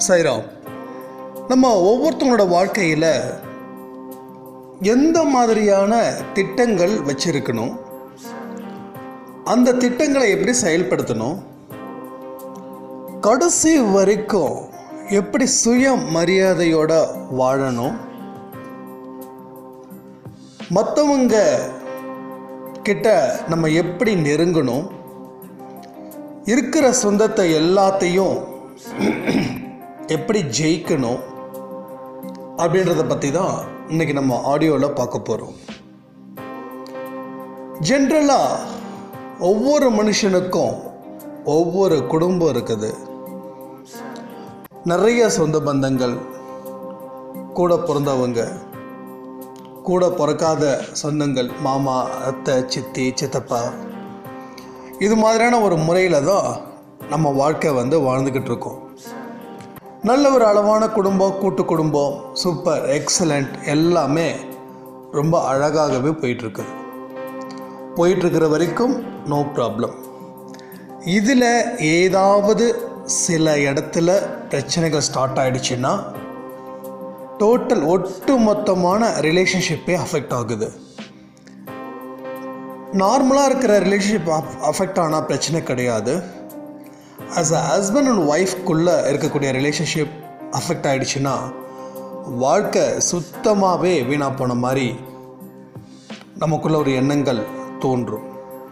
சைராம் நம்ம ஒவ்வொருத்தவங்களோட வாழ்க்கையில் எந்த மாதிரியான திட்டங்கள் வச்சிருக்கணும் அந்த திட்டங்களை எப்படி செயல்படுத்தணும் கடைசி வரைக்கும் எப்படி சுய மரியாதையோட வாழணும் மற்றவங்க கிட்ட நம்ம எப்படி நெருங்கணும் இருக்கிற சொந்தத்தை எல்லாத்தையும் எப்படி ஜெயிக்கணும் அப்படின்றத பற்றி தான் இன்னைக்கு நம்ம ஆடியோவில் பார்க்க போகிறோம் ஜென்ரலாக ஒவ்வொரு மனுஷனுக்கும் ஒவ்வொரு குடும்பம் இருக்குது நிறைய சொந்த பந்தங்கள் கூட பிறந்தவங்க கூட பிறக்காத சொந்தங்கள் மாமா அத்தை சித்தி சித்தப்பா இது மாதிரியான ஒரு முறையில் தான் நம்ம வாழ்க்கை வந்து வாழ்ந்துக்கிட்டு இருக்கோம் நல்ல ஒரு அளவான குடும்பம் கூட்டு குடும்பம் சூப்பர் எக்ஸலண்ட் எல்லாமே ரொம்ப அழகாகவே போயிட்டுருக்கு போயிட்டுருக்கிற வரைக்கும் நோ ப்ராப்ளம் இதில் ஏதாவது சில இடத்துல பிரச்சனைகள் ஸ்டார்ட் ஆயிடுச்சுன்னா டோட்டல் ஒட்டுமொத்தமான ரிலேஷன்ஷிப்பே அஃபெக்ட் ஆகுது நார்மலாக இருக்கிற ரிலேஷன்ஷிப் அஃபெக்ட் ஆனால் பிரச்சனை கிடையாது ஆஸ் அ ஹஸ்பண்ட் அண்ட் ஒய்ஃப்குள்ளே இருக்கக்கூடிய ரிலேஷன்ஷிப் அஃபெக்ட் ஆகிடுச்சுன்னா வாழ்க்கை சுத்தமாகவே வீணாக போன மாதிரி நமக்குள்ள ஒரு எண்ணங்கள் தோன்றும்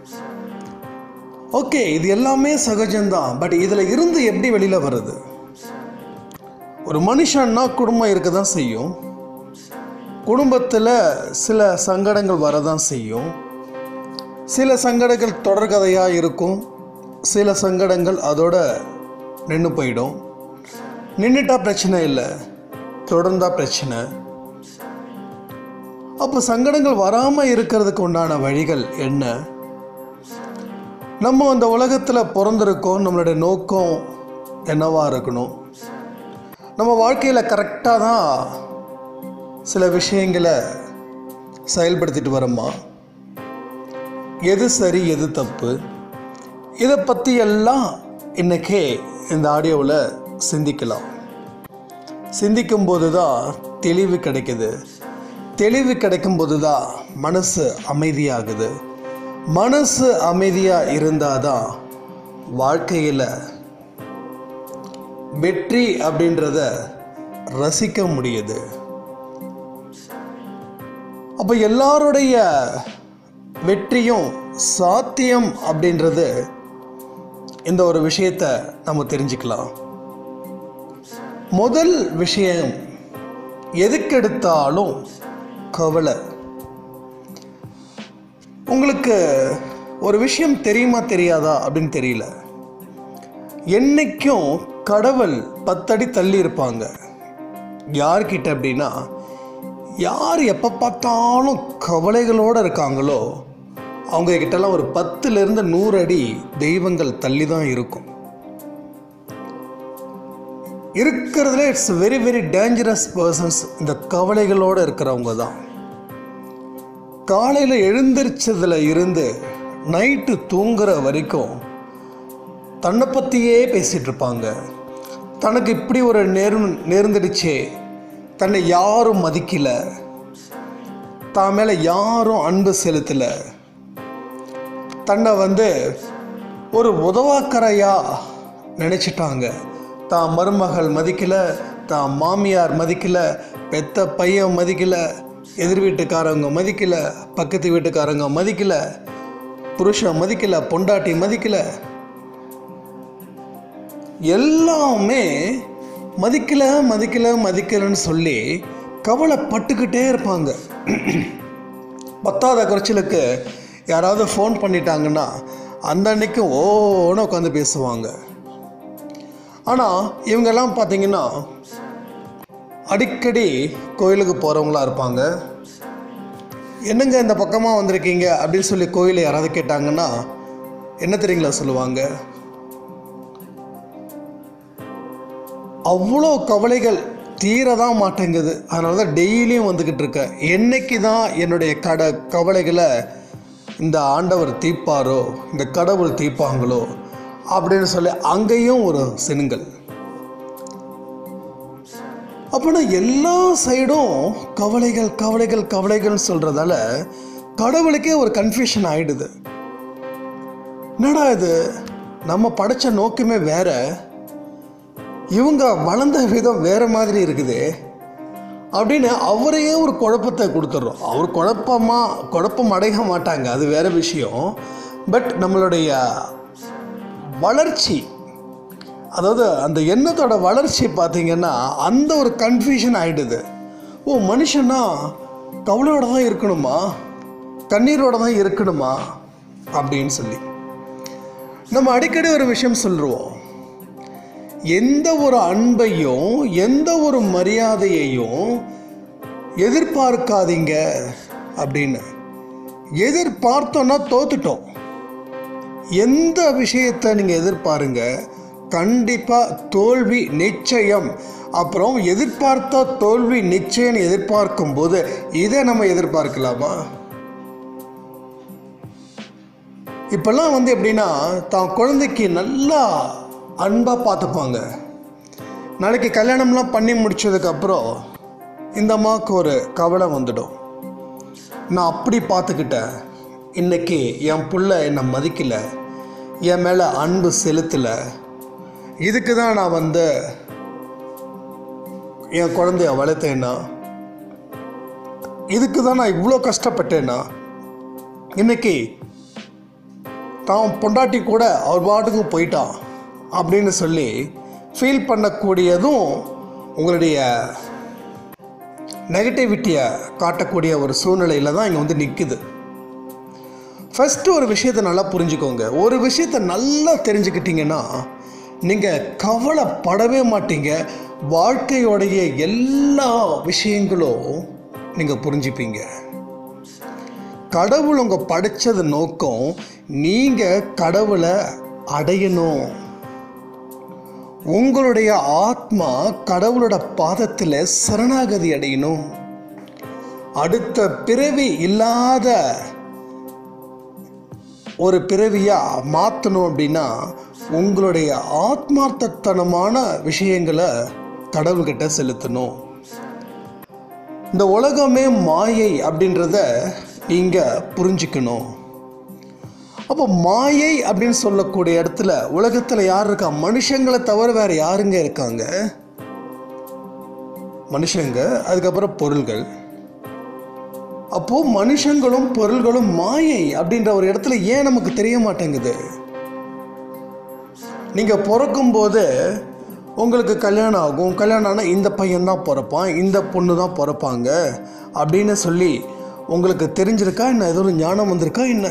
ஓகே இது எல்லாமே சகஜம்தான் பட் இதில் இருந்து எப்படி வெளியில் வருது ஒரு மனுஷன்னா குடும்பம் இருக்க தான் செய்யும் குடும்பத்தில் சில சங்கடங்கள் வரதான் செய்யும் சில சங்கடங்கள் தொடர்கதையாக இருக்கும் சில சங்கடங்கள் அதோட நின்று போயிடும் நின்றுட்டா பிரச்சனை இல்லை தொடர்ந்தா பிரச்சனை அப்போ சங்கடங்கள் வராமல் இருக்கிறதுக்கு உண்டான வழிகள் என்ன நம்ம அந்த உலகத்தில் பிறந்திருக்கோம் நம்மளுடைய நோக்கம் என்னவா இருக்கணும் நம்ம வாழ்க்கையில் கரெக்டாக தான் சில விஷயங்களை செயல்படுத்திட்டு வரோமா எது சரி எது தப்பு இதை பற்றி எல்லாம் இன்றைக்கே இந்த ஆடியோவில் சிந்திக்கலாம் சிந்திக்கும்போது தான் தெளிவு கிடைக்குது தெளிவு கிடைக்கும்போது தான் மனசு அமைதியாகுது மனசு அமைதியாக இருந்தால் தான் வாழ்க்கையில் வெற்றி அப்படின்றத ரசிக்க முடியுது அப்போ எல்லாருடைய வெற்றியும் சாத்தியம் அப்படின்றது இந்த ஒரு விஷயத்தை நம்ம தெரிஞ்சுக்கலாம் முதல் விஷயம் எதுக்கெடுத்தாலும் கவலை உங்களுக்கு ஒரு விஷயம் தெரியுமா தெரியாதா அப்படின்னு தெரியல என்னைக்கும் கடவுள் பத்தடி தள்ளி இருப்பாங்க யார்கிட்ட அப்படின்னா யார் எப்போ பார்த்தாலும் கவலைகளோடு இருக்காங்களோ அவங்க கிட்டலாம் ஒரு பத்துலேருந்து நூறு அடி தெய்வங்கள் தள்ளி தான் இருக்கும் இருக்கிறதுல it's very very dangerous persons இந்த கவலைகளோடு இருக்கிறவங்க தான் காலையில் எழுந்திரிச்சதுல இருந்து நைட்டு தூங்குற வரைக்கும் தன்னை பற்றியே பேசிகிட்டு இருப்பாங்க தனக்கு இப்படி ஒரு நேரு நேர்ந்துடுச்சே தன்னை யாரும் மதிக்கலை தான் மேலே யாரும் அன்பு செலுத்தலை தன்னை வந்து ஒரு உதவாக்கரையாக நினச்சிட்டாங்க தான் மருமகள் மதிக்கலை தான் மாமியார் மதிக்கலை பெத்த பையன் மதிக்கலை எதிர் வீட்டுக்காரங்க மதிக்கலை பக்கத்து வீட்டுக்காரங்க மதிக்கலை புருஷன் மதிக்கலை பொண்டாட்டி மதிக்கலை எல்லாமே மதிக்கலை மதிக்கலை மதிக்கலைன்னு சொல்லி கவலைப்பட்டுக்கிட்டே இருப்பாங்க பத்தாத குறைச்சலுக்கு யாராவது ஃபோன் பண்ணிட்டாங்கன்னா அந்த அன்னைக்கு ஓன்னு உட்காந்து பேசுவாங்க ஆனால் இவங்கெல்லாம் பார்த்தீங்கன்னா அடிக்கடி கோயிலுக்கு போகிறவங்களா இருப்பாங்க என்னங்க இந்த பக்கமாக வந்திருக்கீங்க அப்படின்னு சொல்லி கோயிலை யாராவது கேட்டாங்கன்னா என்ன தெரியுங்களா சொல்லுவாங்க அவ்வளோ கவலைகள் தீரதான் மாட்டேங்குது அதனால தான் டெய்லியும் வந்துக்கிட்டு இருக்கேன் என்னைக்கு தான் என்னுடைய கட கவலைகளை இந்த ஆண்டவர் தீர்ப்பாரோ இந்த கடவுள் தீர்ப்பாங்களோ அப்படின்னு சொல்லி அங்கேயும் ஒரு சினுங்கள் அப்போனா எல்லா சைடும் கவலைகள் கவலைகள் கவலைகள் சொல்கிறதால கடவுளுக்கே ஒரு கன்ஃபியூஷன் ஆயிடுது என்னடா இது நம்ம படைச்ச நோக்கமே வேற இவங்க வளர்ந்த விதம் வேற மாதிரி இருக்குது அப்படின்னு அவரையே ஒரு குழப்பத்தை கொடுத்துட்றோம் அவர் குழப்பமா குழப்பம் அடைய மாட்டாங்க அது வேற விஷயம் பட் நம்மளுடைய வளர்ச்சி அதாவது அந்த எண்ணத்தோட வளர்ச்சி பார்த்தீங்கன்னா அந்த ஒரு கன்ஃபியூஷன் ஆகிடுது ஓ மனுஷனா கவலையோட தான் இருக்கணுமா கண்ணீரோட தான் இருக்கணுமா அப்படின்னு சொல்லி நம்ம அடிக்கடி ஒரு விஷயம் சொல்லுவோம் எந்த ஒரு அன்பையும் எந்த ஒரு மரியாதையையும் எதிர்பார்க்காதீங்க அப்படின்னு எதிர்பார்த்தோன்னா தோத்துட்டோம் எந்த விஷயத்தை நீங்கள் எதிர்பாருங்க கண்டிப்பாக தோல்வி நிச்சயம் அப்புறம் எதிர்பார்த்த தோல்வி நிச்சயம் எதிர்பார்க்கும் போது இதை நம்ம எதிர்பார்க்கலாமா இப்போல்லாம் வந்து எப்படின்னா தான் குழந்தைக்கு நல்லா அன்பாக பார்த்துப்பாங்க நாளைக்கு கல்யாணம்லாம் பண்ணி முடிச்சதுக்கப்புறம் இந்த அம்மாவுக்கு ஒரு கவலை வந்துடும் நான் அப்படி பார்த்துக்கிட்டேன் இன்னைக்கு என் புள்ள என்னை மதிக்கலை என் மேலே அன்பு செலுத்தலை இதுக்கு தான் நான் வந்து என் குழந்தைய வளர்த்தேன்னா இதுக்கு தான் நான் இவ்வளோ கஷ்டப்பட்டேன்னா இன்னைக்கு தான் பொண்டாட்டி கூட அவர் பாட்டுக்கு போயிட்டான் அப்படின்னு சொல்லி ஃபீல் பண்ணக்கூடியதும் உங்களுடைய நெகட்டிவிட்டியை காட்டக்கூடிய ஒரு சூழ்நிலையில் தான் இங்கே வந்து நிற்குது ஃபஸ்ட்டு ஒரு விஷயத்தை நல்லா புரிஞ்சுக்கோங்க ஒரு விஷயத்தை நல்லா தெரிஞ்சுக்கிட்டீங்கன்னா நீங்கள் கவலைப்படவே மாட்டீங்க வாழ்க்கையோடைய எல்லா விஷயங்களும் நீங்கள் புரிஞ்சுப்பீங்க கடவுள் உங்கள் படைச்சது நோக்கம் நீங்கள் கடவுளை அடையணும் உங்களுடைய ஆத்மா கடவுளோட பாதத்தில் சரணாகதி அடையணும் அடுத்த பிறவி இல்லாத ஒரு பிறவியாக மாற்றணும் அப்படின்னா உங்களுடைய ஆத்மார்த்தத்தனமான விஷயங்களை கடவுள்கிட்ட செலுத்தணும் இந்த உலகமே மாயை அப்படின்றத நீங்கள் புரிஞ்சுக்கணும் அப்போ மாயை அப்படின்னு சொல்லக்கூடிய இடத்துல உலகத்தில் யார் இருக்கா மனுஷங்களை தவிர வேறு யாருங்க இருக்காங்க மனுஷங்க அதுக்கப்புறம் பொருள்கள் அப்போது மனுஷங்களும் பொருள்களும் மாயை அப்படின்ற ஒரு இடத்துல ஏன் நமக்கு தெரிய மாட்டேங்குது நீங்கள் பிறக்கும்போது உங்களுக்கு கல்யாணம் ஆகும் கல்யாணம் ஆனால் இந்த பையன் தான் பிறப்பான் இந்த பொண்ணு தான் பிறப்பாங்க அப்படின்னு சொல்லி உங்களுக்கு தெரிஞ்சிருக்கா என்ன ஏதோ ஒரு ஞானம் வந்திருக்கா என்ன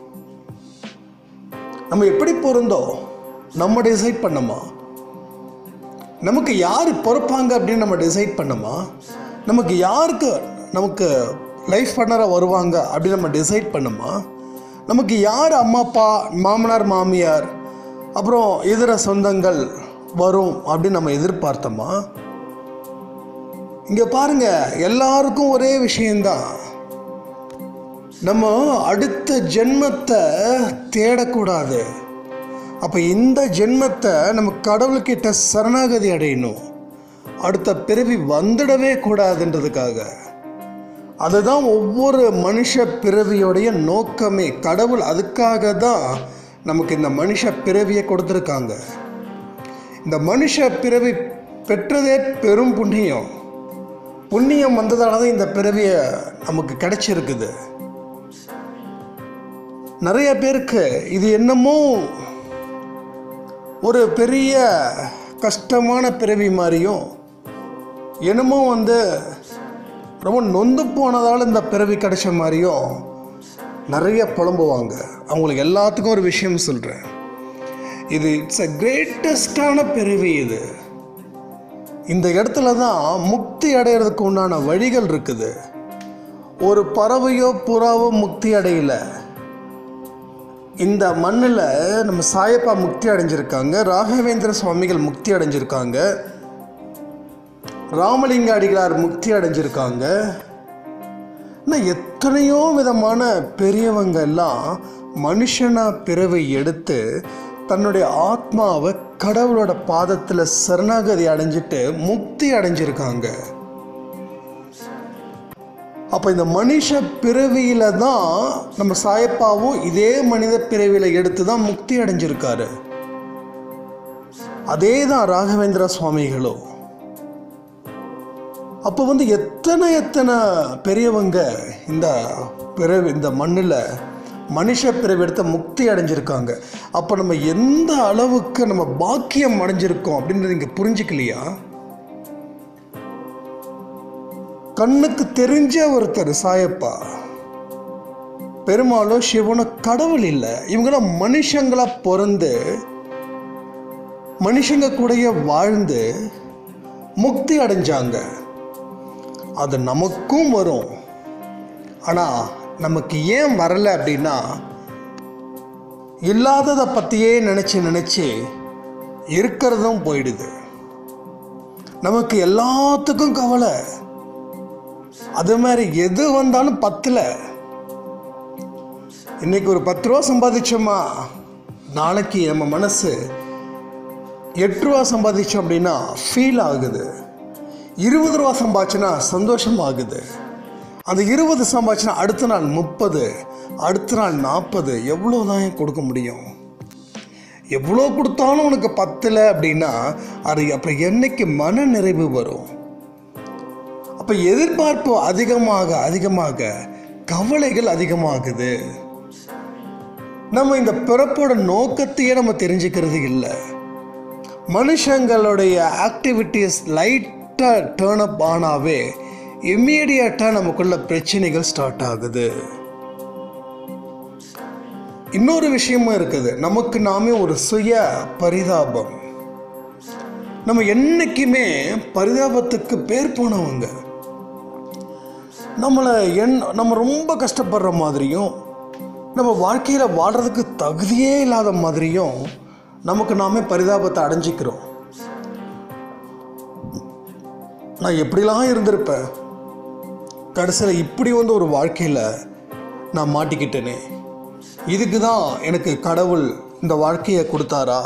நம்ம எப்படி பிறந்தோம் நம்ம டிசைட் பண்ணோமா நமக்கு யார் பிறப்பாங்க அப்படின்னு நம்ம டிசைட் பண்ணோமா நமக்கு யாருக்கு நமக்கு லைஃப் பார்ட்னராக வருவாங்க அப்படின்னு நம்ம டிசைட் பண்ணோமா நமக்கு யார் அம்மா அப்பா மாமனார் மாமியார் அப்புறம் இதர சொந்தங்கள் வரும் அப்படின்னு நம்ம எதிர்பார்த்தோமா இங்கே பாருங்க எல்லாருக்கும் ஒரே விஷயந்தான் நம்ம அடுத்த ஜென்மத்தை தேடக்கூடாது அப்போ இந்த ஜென்மத்தை நம்ம கடவுள்கிட்ட சரணாகதி அடையணும் அடுத்த பிறவி வந்துடவே கூடாதுன்றதுக்காக அதுதான் ஒவ்வொரு மனுஷ பிறவியோடைய நோக்கமே கடவுள் அதுக்காக தான் நமக்கு இந்த மனுஷ பிறவியை கொடுத்துருக்காங்க இந்த மனுஷ பிறவி பெற்றதே பெரும் புண்ணியம் புண்ணியம் வந்ததால தான் இந்த பிறவியை நமக்கு கிடைச்சிருக்குது நிறைய பேருக்கு இது என்னமோ ஒரு பெரிய கஷ்டமான பிறவி மாதிரியும் என்னமோ வந்து ரொம்ப நொந்து போனதால் இந்த பிறவி கிடைச்ச மாதிரியும் நிறைய புலம்புவாங்க அவங்களுக்கு எல்லாத்துக்கும் ஒரு விஷயம் சொல்கிறேன் இது இட்ஸ் அ கிரேட்டஸ்டான பிறவி இது இந்த இடத்துல தான் முக்தி அடையிறதுக்கு உண்டான வழிகள் இருக்குது ஒரு பறவையோ புறாவோ முக்தி அடையல இந்த மண்ணில் நம்ம சாயப்பா முக்தி அடைஞ்சிருக்காங்க ராகவேந்திர சுவாமிகள் முக்தி அடைஞ்சிருக்காங்க ராமலிங்க அடிகளார் முக்தி அடைஞ்சிருக்காங்க இன்னும் எத்தனையோ விதமான பெரியவங்க எல்லாம் மனுஷனா பிறவை எடுத்து தன்னுடைய ஆத்மாவை கடவுளோட பாதத்தில் சரணாகதி அடைஞ்சிட்டு முக்தி அடைஞ்சிருக்காங்க அப்போ இந்த மனுஷ பிறவியில தான் நம்ம சாயப்பாவும் இதே மனித பிறவியில எடுத்து தான் முக்தி அடைஞ்சிருக்காரு அதே தான் ராகவேந்திர சுவாமிகளும் அப்போ வந்து எத்தனை எத்தனை பெரியவங்க இந்த பிறவி இந்த மண்ணில் மனுஷ பிறவி எடுத்த முக்தி அடைஞ்சிருக்காங்க அப்போ நம்ம எந்த அளவுக்கு நம்ம பாக்கியம் அடைஞ்சிருக்கோம் அப்படின்றது இங்கே புரிஞ்சுக்கலையா கண்ணுக்கு தெரிஞ்ச ஒருத்தர் சாயப்பா பெருமாளோ சிவனோ கடவுள் இல்லை இவங்களாம் மனுஷங்களா பிறந்து மனுஷங்க கூடயே வாழ்ந்து முக்தி அடைஞ்சாங்க அது நமக்கும் வரும் ஆனால் நமக்கு ஏன் வரலை அப்படின்னா இல்லாததை பற்றியே நினச்சி நினச்சி இருக்கிறதும் போயிடுது நமக்கு எல்லாத்துக்கும் கவலை அது மாதிரி எது வந்தாலும் பத்தில் இன்னைக்கு ஒரு பத்து ரூபா சம்பாதிச்சோமா நாளைக்கு நம்ம மனசு எட்டு ரூபா சம்பாதிச்சோம் அப்படின்னா ஃபீல் ஆகுது இருபது ரூபா சம்பாதிச்சுன்னா சந்தோஷம் ஆகுது அந்த இருபது சம்பாதிச்சுனா அடுத்த நாள் முப்பது அடுத்த நாள் நாற்பது எவ்வளோ தான் கொடுக்க முடியும் எவ்வளோ கொடுத்தாலும் உனக்கு பத்தலை அப்படின்னா அது அப்போ என்னைக்கு மன நிறைவு வரும் அப்போ எதிர்பார்ப்பு அதிகமாக அதிகமாக கவலைகள் அதிகமாகுது நம்ம இந்த பிறப்போட நோக்கத்தையே நம்ம தெரிஞ்சுக்கிறது இல்லை மனுஷங்களுடைய ஆக்டிவிட்டீஸ் லைட்டாக டேர்ன் அப் ஆனாவே இம்மீடியட்டாக நமக்குள்ள பிரச்சனைகள் ஸ்டார்ட் ஆகுது இன்னொரு விஷயமும் இருக்குது நமக்கு நாமே ஒரு சுய பரிதாபம் நம்ம என்னைக்குமே பரிதாபத்துக்கு பேர் போனவங்க நம்மளை என் நம்ம ரொம்ப கஷ்டப்படுற மாதிரியும் நம்ம வாழ்க்கையில் வாழ்கிறதுக்கு தகுதியே இல்லாத மாதிரியும் நமக்கு நாமே பரிதாபத்தை அடைஞ்சிக்கிறோம் நான் எப்படிலாம் இருந்திருப்பேன் கடைசியில் இப்படி வந்து ஒரு வாழ்க்கையில் நான் மாட்டிக்கிட்டேனே இதுக்கு தான் எனக்கு கடவுள் இந்த வாழ்க்கையை கொடுத்தாரா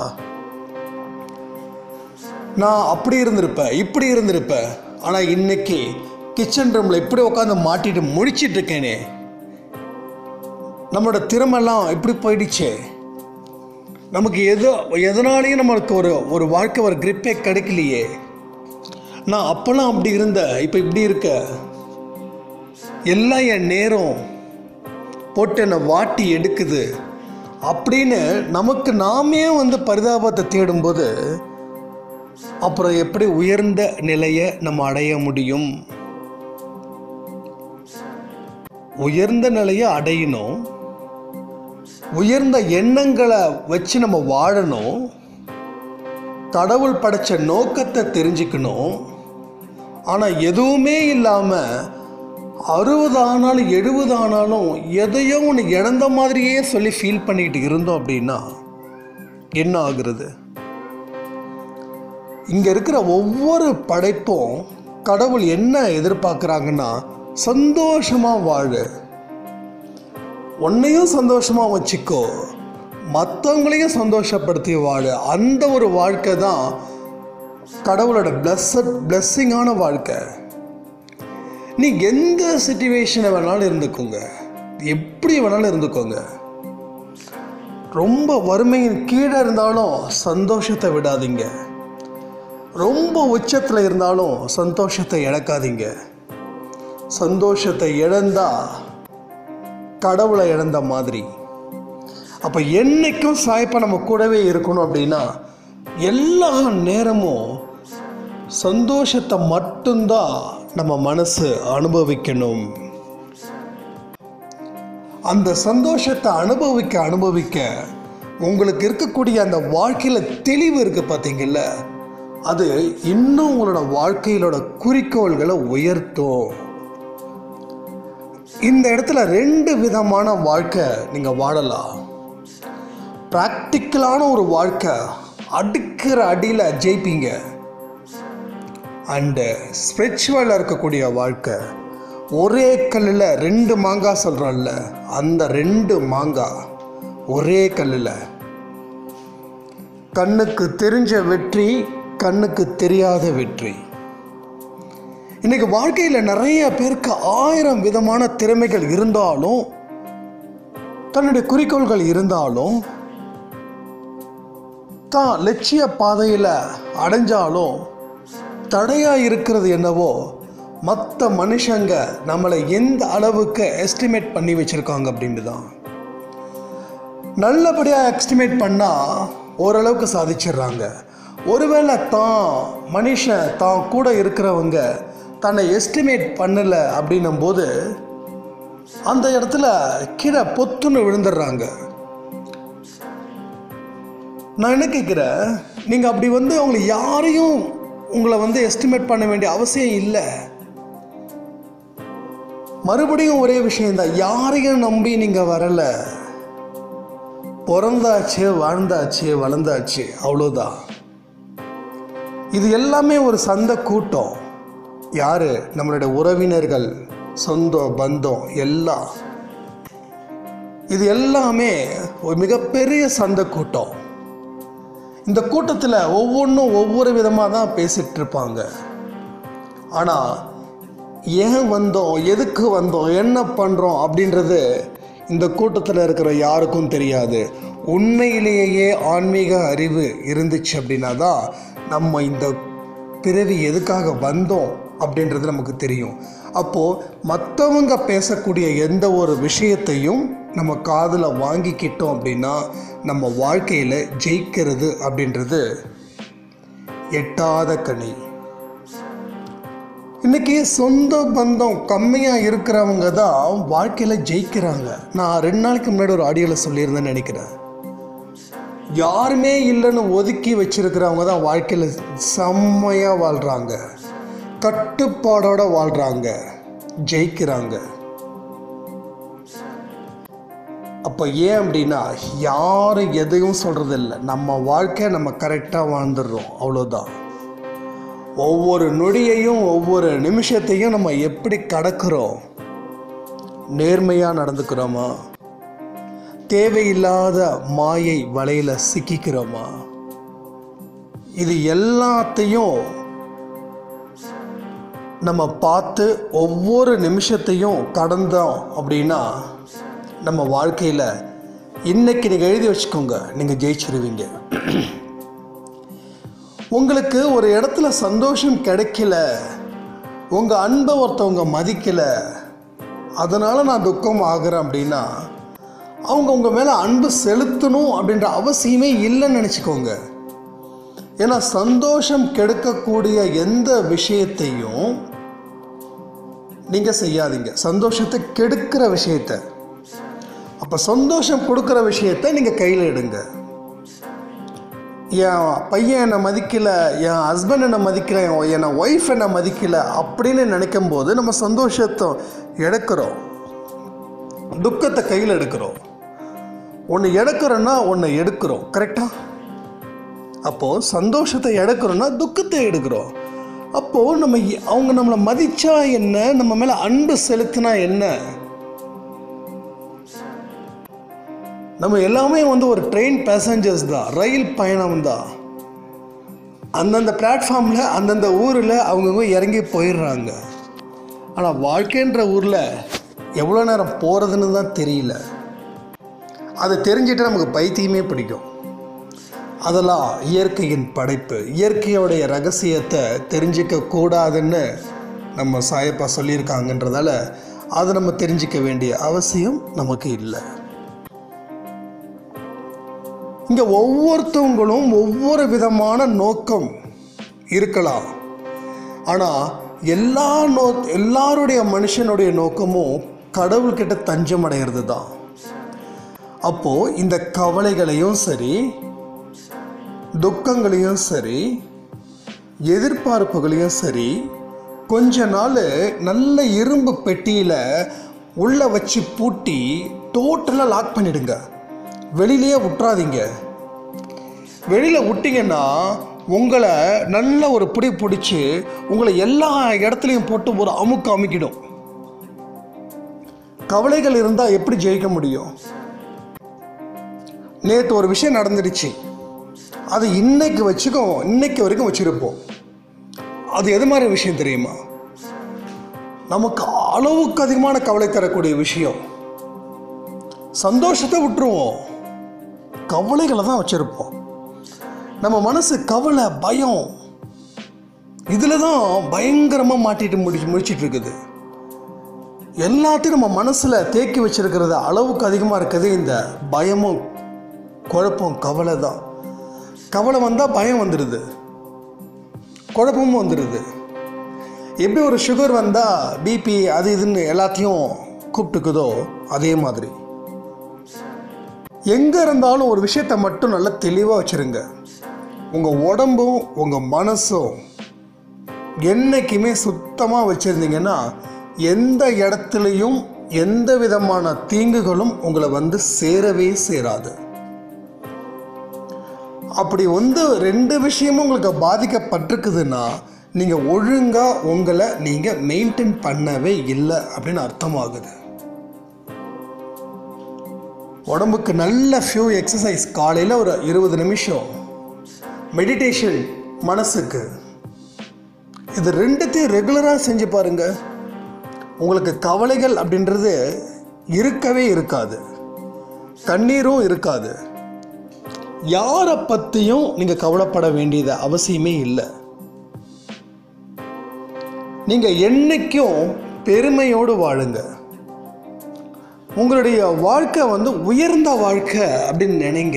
நான் அப்படி இருந்திருப்பேன் இப்படி இருந்திருப்பேன் ஆனால் இன்னைக்கு கிச்சன் ரூமில் இப்படி உட்காந்து மாட்டிட்டு முழிச்சிட்டு இருக்கேனே நம்மளோட திறமெல்லாம் இப்படி போயிடுச்சே நமக்கு எது எதனாலையும் நம்மளுக்கு ஒரு ஒரு வாழ்க்கை ஒரு கிரிப்பே கிடைக்கலையே நான் அப்போல்லாம் அப்படி இருந்தேன் இப்போ இப்படி இருக்க எல்லாம் என் நேரம் போட்டு என்னை வாட்டி எடுக்குது அப்படின்னு நமக்கு நாமே வந்து பரிதாபத்தை தேடும்போது அப்புறம் எப்படி உயர்ந்த நிலையை நம்ம அடைய முடியும் உயர்ந்த நிலையை அடையணும் உயர்ந்த எண்ணங்களை வச்சு நம்ம வாழணும் கடவுள் படைச்ச நோக்கத்தை தெரிஞ்சுக்கணும் ஆனால் எதுவுமே இல்லாமல் அறுபது ஆனாலும் எழுபது ஆனாலும் எதையோ ஒன்று இழந்த மாதிரியே சொல்லி ஃபீல் பண்ணிட்டு இருந்தோம் அப்படின்னா என்ன ஆகுறது இங்கே இருக்கிற ஒவ்வொரு படைப்பும் கடவுள் என்ன எதிர்பார்க்குறாங்கன்னா சந்தோஷமாக வாழு உன்னையும் சந்தோஷமாக வச்சுக்கோ மற்றவங்களையும் சந்தோஷப்படுத்தி வாழு அந்த ஒரு வாழ்க்கை தான் கடவுளோட பிளஸ்ஸட் பிளஸ்ஸிங்கான வாழ்க்கை நீ எந்த சுச்சுவேஷனை வேணாலும் இருந்துக்கோங்க எப்படி வேணாலும் இருந்துக்கோங்க ரொம்ப வறுமையின் கீழே இருந்தாலும் சந்தோஷத்தை விடாதீங்க ரொம்ப உச்சத்தில் இருந்தாலும் சந்தோஷத்தை இழக்காதீங்க சந்தோஷத்தை இழந்தா கடவுளை இழந்த மாதிரி அப்போ என்னைக்கும் சாய்ப்பா நம்ம கூடவே இருக்கணும் அப்படின்னா எல்லா நேரமும் சந்தோஷத்தை மட்டும்தான் நம்ம மனசு அனுபவிக்கணும் அந்த சந்தோஷத்தை அனுபவிக்க அனுபவிக்க உங்களுக்கு இருக்கக்கூடிய அந்த வாழ்க்கையில் தெளிவு இருக்குது பார்த்தீங்கல்ல அது இன்னும் உங்களோட வாழ்க்கையிலோட குறிக்கோள்களை உயர்த்தும் இந்த இடத்துல ரெண்டு விதமான வாழ்க்கை நீங்கள் வாழலாம் ப்ராக்டிக்கலான ஒரு வாழ்க்கை அடுக்கிற அடியில் ஜெயிப்பீங்க அண்டு ஸ்பிரிச்சுவலில் இருக்கக்கூடிய வாழ்க்கை ஒரே கல்லில் ரெண்டு மாங்காய் சொல்கிறோம்ல அந்த ரெண்டு மாங்காய் ஒரே கல்லில் கண்ணுக்கு தெரிஞ்ச வெற்றி கண்ணுக்கு தெரியாத வெற்றி இன்னைக்கு வாழ்க்கையில் நிறைய பேருக்கு ஆயிரம் விதமான திறமைகள் இருந்தாலும் தன்னுடைய குறிக்கோள்கள் இருந்தாலும் தான் லட்சிய பாதையில் அடைஞ்சாலும் தடையாக இருக்கிறது என்னவோ மற்ற மனுஷங்க நம்மளை எந்த அளவுக்கு எஸ்டிமேட் பண்ணி வச்சுருக்காங்க அப்படின்ட்டு தான் நல்லபடியாக எஸ்டிமேட் பண்ணால் ஓரளவுக்கு சாதிச்சிடுறாங்க ஒருவேளை தான் மனுஷன் தான் கூட இருக்கிறவங்க தன்னை எஸ்டிமேட் பண்ணலை அப்படின்னும் போது அந்த இடத்துல கீழே பொத்துன்னு விழுந்துடுறாங்க நான் என்ன கேட்குறேன் நீங்கள் அப்படி வந்து அவங்களை யாரையும் உங்களை வந்து எஸ்டிமேட் பண்ண வேண்டிய அவசியம் இல்லை மறுபடியும் ஒரே விஷயந்தான் யாரையும் நம்பி நீங்கள் வரலை பிறந்தாச்சு வாழ்ந்தாச்சு வளர்ந்தாச்சு அவ்வளோதான் இது எல்லாமே ஒரு சந்த கூட்டம் யாரு நம்மளுடைய உறவினர்கள் சொந்தம் பந்தம் எல்லாம் இது எல்லாமே ஒரு மிகப்பெரிய சந்த கூட்டம் இந்த கூட்டத்தில் ஒவ்வொன்றும் ஒவ்வொரு விதமாக தான் பேசிகிட்டு இருப்பாங்க ஆனால் ஏன் வந்தோம் எதுக்கு வந்தோம் என்ன பண்ணுறோம் அப்படின்றது இந்த கூட்டத்தில் இருக்கிற யாருக்கும் தெரியாது உண்மையிலேயே ஆன்மீக அறிவு இருந்துச்சு அப்படின்னா தான் நம்ம இந்த பிறவி எதுக்காக வந்தோம் அப்படின்றது நமக்கு தெரியும் அப்போது மற்றவங்க பேசக்கூடிய எந்த ஒரு விஷயத்தையும் நம்ம காதில் வாங்கிக்கிட்டோம் அப்படின்னா நம்ம வாழ்க்கையில் ஜெயிக்கிறது அப்படின்றது எட்டாத கனி இன்னைக்கு சொந்த பந்தம் கம்மியாக இருக்கிறவங்க தான் வாழ்க்கையில் ஜெயிக்கிறாங்க நான் ரெண்டு நாளைக்கு முன்னாடி ஒரு ஆடியோவில் சொல்லியிருந்தேன்னு நினைக்கிறேன் யாருமே இல்லைன்னு ஒதுக்கி வச்சிருக்கிறவங்க தான் வாழ்க்கையில் செம்மையாக வாழ்கிறாங்க கட்டுப்பாடோட வாழ்கிறாங்க ஜெயிக்கிறாங்க அப்போ ஏன் அப்படின்னா யாரும் எதையும் சொல்கிறது இல்லை நம்ம வாழ்க்கை நம்ம கரெக்டாக வாழ்ந்துடுறோம் அவ்வளோதான் ஒவ்வொரு நொடியையும் ஒவ்வொரு நிமிஷத்தையும் நம்ம எப்படி கடக்கிறோம் நேர்மையாக நடந்துக்கிறோமா தேவையில்லாத மாயை வலையில் சிக்கிக்கிறோமா இது எல்லாத்தையும் நம்ம பார்த்து ஒவ்வொரு நிமிஷத்தையும் கடந்தோம் அப்படின்னா நம்ம வாழ்க்கையில் இன்னைக்கு நீங்கள் எழுதி வச்சுக்கோங்க நீங்கள் ஜெயிச்சிருவீங்க உங்களுக்கு ஒரு இடத்துல சந்தோஷம் கிடைக்கல உங்கள் அன்பை ஒருத்தவங்க மதிக்கலை அதனால் நான் துக்கம் ஆகிறேன் அப்படின்னா அவங்க உங்கள் மேலே அன்பு செலுத்தணும் அப்படின்ற அவசியமே இல்லைன்னு நினச்சிக்கோங்க ஏன்னா சந்தோஷம் கெடுக்கக்கூடிய எந்த விஷயத்தையும் நீங்கள் செய்யாதீங்க சந்தோஷத்தை கெடுக்கிற விஷயத்தை அப்போ சந்தோஷம் கொடுக்குற விஷயத்தை நீங்கள் கையில் எடுங்க என் பையன் என்னை மதிக்கலை என் ஹஸ்பண்ட் என்னை மதிக்கலை என் ஒய்ஃப் என்னை மதிக்கலை அப்படின்னு நினைக்கும் போது நம்ம சந்தோஷத்தை எடுக்கிறோம் துக்கத்தை கையில் எடுக்கிறோம் ஒன்று எடுக்கிறோன்னா ஒன்று எடுக்கிறோம் கரெக்டாக அப்போது சந்தோஷத்தை எடுக்கிறோன்னா துக்கத்தை எடுக்கிறோம் அப்போது நம்ம எ- அவங்க நம்மளை மதிச்சா என்ன நம்ம மேலே அன்பு செலுத்தினா என்ன நம்ம எல்லாமே வந்து ஒரு ட்ரெயின் பேசஞ்சர்ஸ் தான் ரயில் பயணம் தான் அந்தந்த பிளாட்ஃபார்மில் அந்தந்த ஊரில் அவங்கவுங்க இறங்கி போயிடுறாங்க ஆனால் வாழ்க்கைன்ற ஊரில் எவ்வளோ நேரம் போகிறதுன்னு தான் தெரியல அதை தெரிஞ்சிட்டு நமக்கு பைத்தியமே பிடிக்கும் அதெல்லாம் இயற்கையின் படைப்பு இயற்கையோடைய ரகசியத்தை தெரிஞ்சிக்க கூடாதுன்னு நம்ம சாயப்பா சொல்லியிருக்காங்கன்றதால அதை நம்ம தெரிஞ்சிக்க வேண்டிய அவசியம் நமக்கு இல்லை இங்கே ஒவ்வொருத்தவங்களும் ஒவ்வொரு விதமான நோக்கம் இருக்கலாம் ஆனால் எல்லா நோ எல்லாருடைய மனுஷனுடைய நோக்கமும் கடவுள்கிட்ட தஞ்சம் அடைகிறது தான் அப்போது இந்த கவலைகளையும் சரி துக்கங்களையும் சரி எதிர்பார்ப்புகளையும் சரி கொஞ்ச நாள் நல்ல இரும்பு பெட்டியில் உள்ளே வச்சு பூட்டி டோட்டலாக லாக் பண்ணிடுங்க வெளியிலேயே விட்றாதீங்க வெளியில் விட்டிங்கன்னா உங்களை நல்ல ஒரு பிடி பிடிச்சி உங்களை எல்லா இடத்துலையும் போட்டு ஒரு அமுக்கு அமுக்கிடும் கவலைகள் இருந்தால் எப்படி ஜெயிக்க முடியும் நேற்று ஒரு விஷயம் நடந்துடுச்சு அது இன்னைக்கு வச்சுக்கோ இன்னைக்கு வரைக்கும் வச்சுருப்போம் அது எது மாதிரி விஷயம் தெரியுமா நமக்கு அளவுக்கு அதிகமான கவலை தரக்கூடிய விஷயம் சந்தோஷத்தை விட்டுருவோம் கவலைகளை தான் வச்சுருப்போம் நம்ம மனசு கவலை பயம் இதில் தான் பயங்கரமாக மாட்டிட்டு முடிச்சு முடிச்சிட்டு இருக்குது எல்லாத்தையும் நம்ம மனசில் தேக்கி வச்சிருக்கிறது அளவுக்கு அதிகமாக இருக்கிறது இந்த பயமும் குழப்பம் கவலை தான் கவலை வந்தால் பயம் வந்துடுது குழப்பமும் வந்துடுது எப்படி ஒரு சுகர் வந்தால் பிபி அது இதுன்னு எல்லாத்தையும் கூப்பிட்டுக்குதோ அதே மாதிரி எங்கே இருந்தாலும் ஒரு விஷயத்தை மட்டும் நல்லா தெளிவாக வச்சுருங்க உங்கள் உடம்பும் உங்கள் மனசும் என்னைக்குமே சுத்தமாக வச்சுருந்தீங்கன்னா எந்த இடத்துலையும் எந்த விதமான தீங்குகளும் உங்களை வந்து சேரவே சேராது அப்படி வந்து ரெண்டு விஷயமும் உங்களுக்கு பாதிக்கப்பட்டிருக்குதுன்னா நீங்கள் ஒழுங்காக உங்களை நீங்கள் மெயின்டைன் பண்ணவே இல்லை அப்படின்னு அர்த்தமாகுது உடம்புக்கு நல்ல ஃபியூ எக்ஸசைஸ் காலையில் ஒரு இருபது நிமிஷம் மெடிடேஷன் மனசுக்கு இது ரெண்டுத்தையும் ரெகுலராக செஞ்சு பாருங்க உங்களுக்கு கவலைகள் அப்படின்றது இருக்கவே இருக்காது கண்ணீரும் இருக்காது யாரை பற்றியும் நீங்கள் கவலைப்பட வேண்டியது அவசியமே இல்லை நீங்கள் என்னைக்கும் பெருமையோடு வாழுங்க உங்களுடைய வாழ்க்கை வந்து உயர்ந்த வாழ்க்கை அப்படின்னு நினைங்க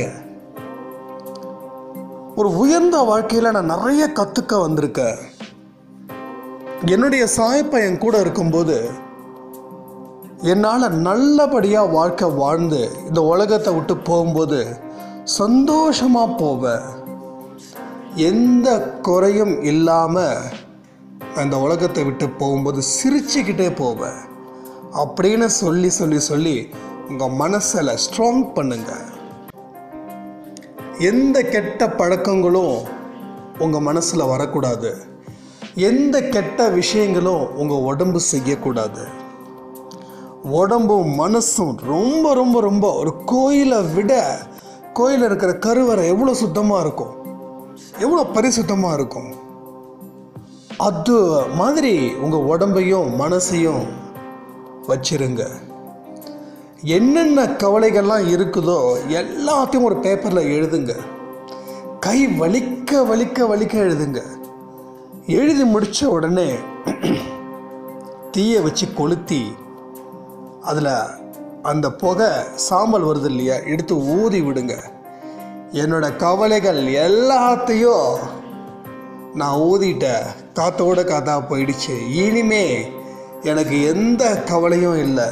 ஒரு உயர்ந்த வாழ்க்கையில் நான் நிறைய கற்றுக்க வந்திருக்கேன் என்னுடைய சாயப்பா என் கூட இருக்கும்போது என்னால் நல்லபடியாக வாழ்க்கை வாழ்ந்து இந்த உலகத்தை விட்டு போகும்போது சந்தோஷமாக போவேன் எந்த குறையும் இல்லாமல் நான் இந்த உலகத்தை விட்டு போகும்போது சிரிச்சுக்கிட்டே போவேன் அப்படின்னு சொல்லி சொல்லி சொல்லி உங்கள் மனசில் ஸ்ட்ராங் பண்ணுங்க எந்த கெட்ட பழக்கங்களும் உங்கள் மனசில் வரக்கூடாது எந்த கெட்ட விஷயங்களும் உங்கள் உடம்பு செய்யக்கூடாது உடம்பும் மனசும் ரொம்ப ரொம்ப ரொம்ப ஒரு கோயிலை விட கோயிலில் இருக்கிற கருவறை எவ்வளோ சுத்தமாக இருக்கும் எவ்வளோ பரிசுத்தமாக இருக்கும் அது மாதிரி உங்கள் உடம்பையும் மனசையும் வச்சிருங்க என்னென்ன கவலைகள்லாம் இருக்குதோ எல்லாத்தையும் ஒரு பேப்பரில் எழுதுங்க கை வலிக்க வலிக்க வலிக்க எழுதுங்க எழுதி முடித்த உடனே தீயை வச்சு கொளுத்தி அதில் அந்த புகை சாம்பல் வருது இல்லையா எடுத்து ஊதி விடுங்க என்னோட கவலைகள் எல்லாத்தையும் நான் ஊதிட்டேன் காத்தோட காத்தா போயிடுச்சு இனிமே எனக்கு எந்த கவலையும் இல்லை